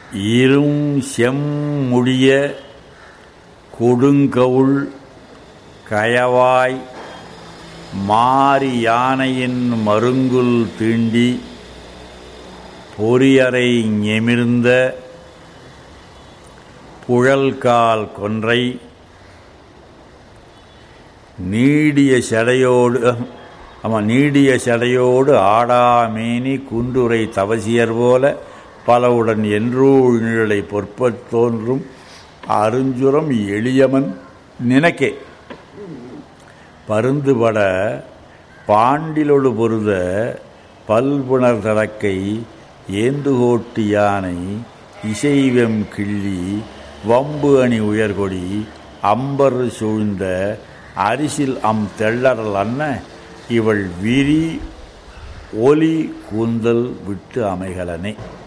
இரும் செம்முடிய கொடுங்கவுள் கயவாய் மாரி யானையின் மருங்குல் தீண்டி பொறியறை எமிர்ந்த புழல்கால் கொன்றை நீடிய சடையோடு ஆமாம் நீடிய சடையோடு ஆடாமேனி குன்றுரை தவசியர் போல பலவுடன் என்றூழ் நிழலை பொற்பத் தோன்றும் அருஞ்சுரம் எளியமன் நினைக்கே பருந்துபட பாண்டிலொடு பொருத பல்புணர் தடக்கை ஏந்துகோட்டு யானை இசைவெம் கிள்ளி வம்பு அணி உயர்கொடி அம்பர் சூழ்ந்த அரிசில் அம் தெள்ளறல் அன்ன இவள் விரி ஒலி கூந்தல் விட்டு அமைகளனே